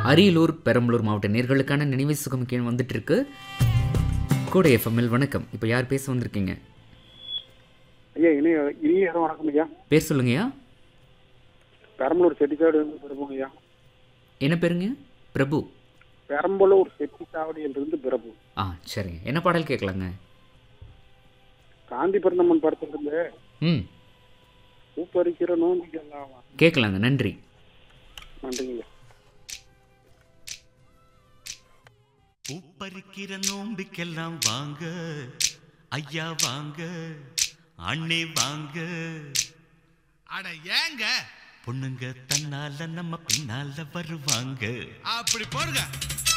அரியலூர் பெரம்பலூர் மாவட்ட நேர்களுக்கான நினைவு சுகமிக்க வந்துட்டு இருக்கு கூட எஃப்எம்எல் வணக்கம் இப்போ யார் பேச வந்திருக்கீங்க ஐயா இனிய இனிய இரவு வணக்கம் ஐயா பேர் சொல்லுங்கய்யா பெரம்பலூர் செட்டிச்சாவடி இருந்து பிரபுங்க ஐயா என்ன பேருங்க பிரபு பெரம்பலூர் செட்டிச்சாவடியிலிருந்து பிரபு ஆ சரிங்க என்ன பாடல் கேட்கலாங்க காந்தி பிறந்தம்மன் படத்திலிருந்து ம் பூப்பறிக்கிற நோம்பிக்கெல்லாம் கேட்கலாங்க நன்றி நன்றிங்க ஐயா பூப்பறிக்கிற நோம்பிக்கெல்லாம் வாங்க ஐயா வாங்க அண்ணே வாங்க அட ஏங்க பொண்ணுங்க தன்னால நம்ம பின்னால வருவாங்க அப்படி போடுங்க